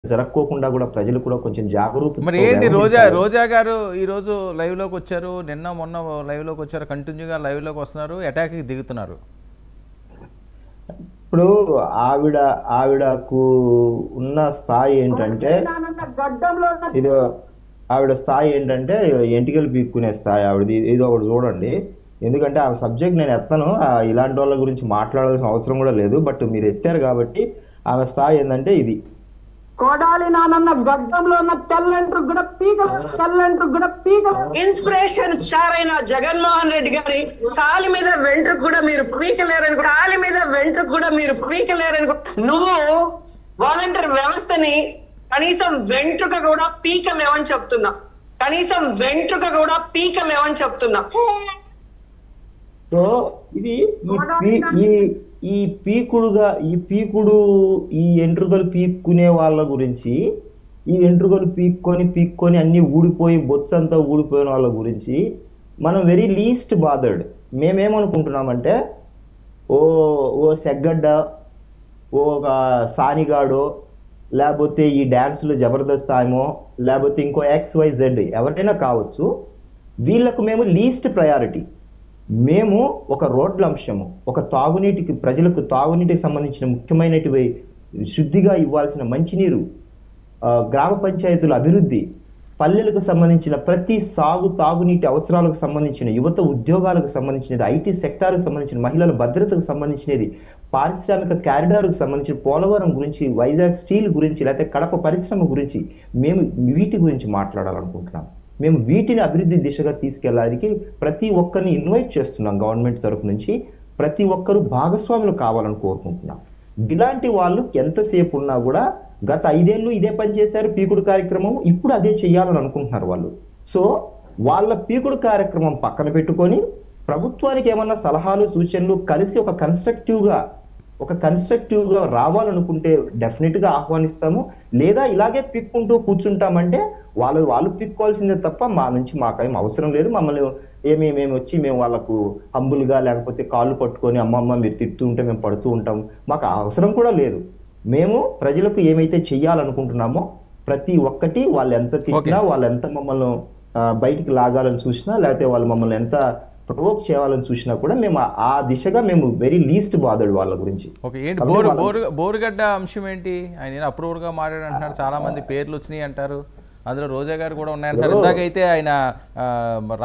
జరక్కోకుండా కూడా ప్రజలు కూడా కొంచెం జాగరూకత మరి ఏంటి రోజా రోజా గారు ఈ రోజు లైవ్ లోకి వచ్చారు నిన్న మొన్న లైవ్ లోకి వచ్చారు కంటిన్యూగా లైవ్ లోకి వస్తున్నారు అటాక్ కి దిగుతున్నారు ఇప్పుడు ఆవిడ ఆవిడకు ఉన్న స్థాయి ఏంటంటే గడ్డంలో ఉన్న ఇది ఆవిడ స్థాయి ఏంటంటే ఎంటికలు పీక్కునే స్థాయి ఆవిడది ఇది ఒకటి చూడండి ఎందుకంటే ఆ సబ్జెక్ట్ నేను ఎత్తను ఆ ఇలాంటి వాళ్ళ గురించి మాట్లాడాల్సిన అవసరం కూడా లేదు బట్ మీరు ఎత్తారు కాబట్టి ఆమె స్థాయి ఏంటంటే ఇది కొడాలి నానన్న గడ్డంలో ఉన్న తెల్లంట్రు కూడా పీకలు తెల్లంట్రు కూడా పీకలు ఇన్స్పిరేషన్ స్టార్ అయిన జగన్మోహన్ రెడ్డి గారి కాలి మీద వెంట్రుకు కూడా మీరు పీకలేరని కూడా కాలి మీద వెంట్రుకు కూడా మీరు పీకలేరని కూడా నువ్వు వాలంటీర్ వ్యవస్థని కనీసం వెంట్రుక కూడా పీకలేవని చెప్తున్నా కనీసం వెంట్రుక కూడా పీకలేవని చెప్తున్నా సో ఇది ఈ పీ- ఈ ఈ పీకుడుగా ఈ పీకుడు ఈ ఎంట్రుకలు పీక్కునే వాళ్ళ గురించి ఈ ఎంట్రుకలు పీక్కొని పీక్కొని అన్ని ఊడిపోయి బొచ్చంతా ఊడిపోయిన వాళ్ళ గురించి మనం వెరీ లీస్ట్ బాదర్డ్ మేమేమనుకుంటున్నామంటే ఓ ఓ సెగ్గడ్డ ఓ ఒక సానిగాడో లేకపోతే ఈ డ్యాన్స్లో జబర్దస్త్ ఆమెమో లేకపోతే ఇంకో ఎక్స్ వై జెడ్ ఎవరైనా కావచ్చు వీళ్ళకు మేము లీస్ట్ ప్రయారిటీ మేము ఒక రోడ్ల అంశము ఒక తాగునీటికి ప్రజలకు తాగునీటికి సంబంధించిన ముఖ్యమైనటివి శుద్ధిగా ఇవ్వాల్సిన మంచినీరు ఆ, గ్రామ పంచాయతీల అభివృద్ధి పల్లెలకు సంబంధించిన ప్రతి సాగు తాగునీటి అవసరాలకు సంబంధించిన యువత ఉద్యోగాలకు సంబంధించినది ఐటీ సెక్టార్కు సంబంధించిన మహిళల భద్రతకు సంబంధించినది పారిశ్రామిక క్యారిడార్కు సంబంధించిన పోలవరం గురించి వైజాగ్ స్టీల్ గురించి లేకపోతే కడప పరిశ్రమ గురించి మేము వీటి గురించి మాట్లాడాలనుకుంటున్నాం మేము వీటిని అభివృద్ధి దిశగా తీసుకెళ్ళడానికి ప్రతి ఒక్కరిని ఇన్వైట్ చేస్తున్నాం గవర్నమెంట్ తరపు నుంచి ప్రతి ఒక్కరు భాగస్వాములు కావాలని కోరుకుంటున్నాం ఇలాంటి వాళ్ళు ఎంతసేపు ఉన్నా కూడా గత ఐదేళ్ళు ఇదే పని చేశారు పీకుడు కార్యక్రమం ఇప్పుడు అదే చేయాలని అనుకుంటున్నారు వాళ్ళు సో వాళ్ళ పీకుడు కార్యక్రమం పక్కన పెట్టుకొని ప్రభుత్వానికి ఏమన్నా సలహాలు సూచనలు కలిసి ఒక కన్స్ట్రక్టివ్ గా ఒక కన్స్ట్రక్టివ్ గా రావాలనుకుంటే డెఫినెట్ గా ఆహ్వానిస్తాము లేదా ఇలాగే పిక్కుంటూ కూర్చుంటామంటే వాళ్ళు వాళ్ళు పిక్కోవాల్సిందే తప్ప మా నుంచి మాకేం అవసరం లేదు మమ్మల్ని ఏమి మేము వచ్చి మేము వాళ్ళకు హంబుల్గా లేకపోతే కాళ్ళు పట్టుకొని అమ్మమ్మ మీరు తిడుతూ ఉంటే మేము పడుతూ ఉంటాం మాకు ఆ అవసరం కూడా లేదు మేము ప్రజలకు ఏమైతే చెయ్యాలనుకుంటున్నామో ప్రతి ఒక్కటి వాళ్ళు ఎంత తిట్టినా వాళ్ళు ఎంత మమ్మల్ని ఆ, బయటికి లాగాలని చూసినా లేకపోతే వాళ్ళు మమ్మల్ని ఎంత ప్రొవోక్ చేయాలని చూసినా కూడా మేము ఆ- ఆ దిశగా మేము వెరీ లీస్ట్ బాధడు వాళ్ళ గురించి ఓకే ఏంటి కాబట్టి బోరు వాళ్ళ- బోరు బోరుగడ్డ అంశం ఏంటి ఆయన అప్రూవర్ గా మాట్లాడు అంటున్నారు చాలా మంది పేర్లు వచ్చినాయి అంటారు అందులో రోజా గారు కూడా ఉన్నాయంటారు ఇందాకైతే ఆయన ఆ,